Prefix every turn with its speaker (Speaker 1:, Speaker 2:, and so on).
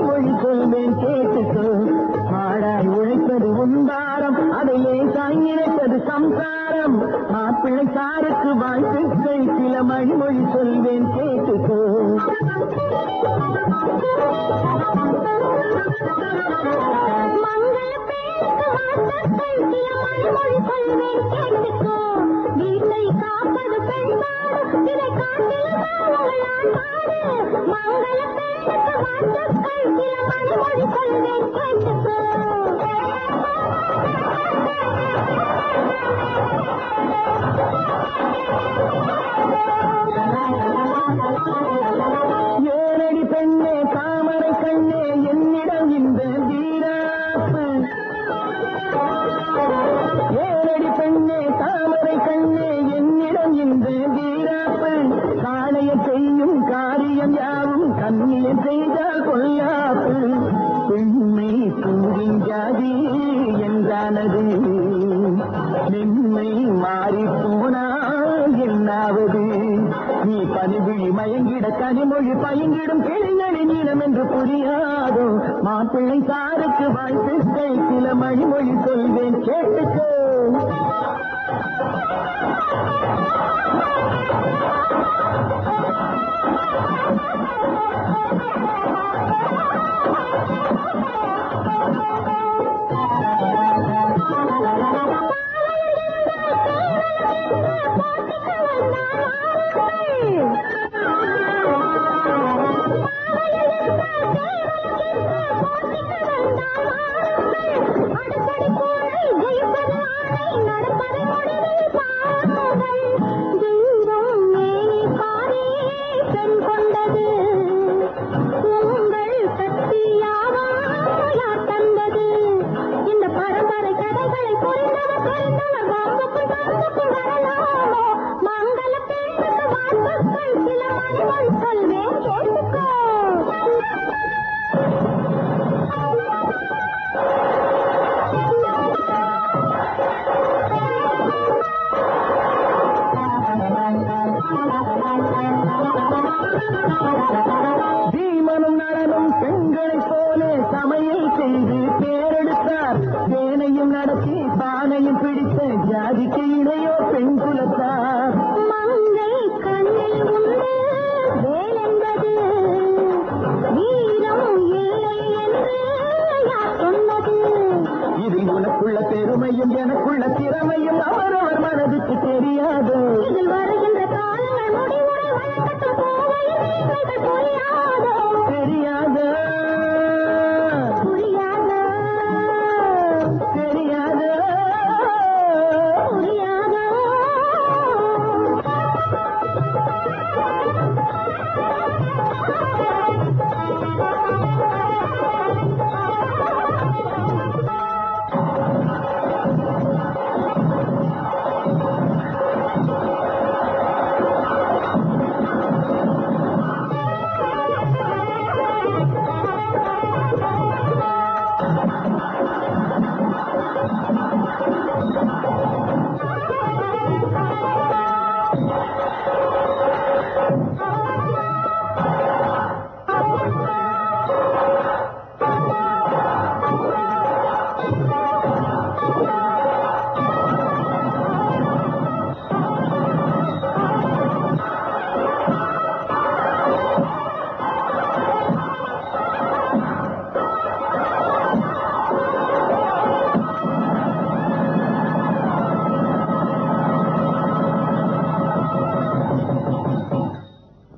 Speaker 1: மணிமொழி சொல்வேன் கேட்டுக்கோ மாடாய் உழைப்பது உண்டாரம் அதையே சாய் நினைப்பது சம்சாரம் மாப்பிள்ளை சாருக்கு வாழ்த்துக்கள் சில மணிமொழி சொல்வேன் கேட்டுக்கோ
Speaker 2: மங்கள பேருக்கு வாழ்த்துக்கள் சில மணிமொழி சொல்வேன் கேட்டுக்கோ வீட்டை காப்பது பெண்பாடு இதை காட்டிலும் உங்கள் ஆண்பாடு மங்கள பேருக்கு வாழ்த்துக்கள் சில மணிமொழி சொல்வேன் கேட்டுக்கோ
Speaker 1: ஏனடி பெண்ணே தாமரை கண்ணே என்னிடம் இந்த வீராப்பு ஏனடி பெண்ணே தாமரை கண்ணே என்னிடம் இந்த வீராப்பு காளைய செய்யும் காரியம் யாவும் கண்ணிய செய்தால் கொல்லாப்பு பெண்மை பூவின் ஜாதி என்றானது மென்மை மாறி போனால் என்னாவது நீ பனிவிழி மயங்கிட கனிமொழி பயங்கிடும் கிளிகளின் இனம் என்று புரியாதோ மாப்பிள்ளை சாருக்கு வாழ்த்துக்கள் சில மணிமொழி சொல்வேன் கேட்டுக்கோ
Speaker 2: இந்த பரம்பரை கதைகளை புரிந்தவர் புரிந்தவர் வாங்குக்கும் வாங்குக்கும் வரலாமோ மங்கள பெண்ணுக்கு வாழ்த்துக்கள் சில மணிகள் சொல்வேன் கேட்டுக்கோ
Speaker 1: தீமனும் நலனும் பெண்களைப் போல சமையல் செய்து பேரெடுத்தார் தேனையும் நடத்தி பானையும் பிடித்த ஜாதிக்கு இடையோ பெண் குலத்தார்
Speaker 2: மங்கை கண்ணில் உண்டு வேலென்பது வீரம் இல்லை என்று யார் சொன்னது
Speaker 1: இதில் உனக்குள்ள பெருமையும் எனக்குள்ள திறமையும் அவரவர் மனதுக்கு தெரியாது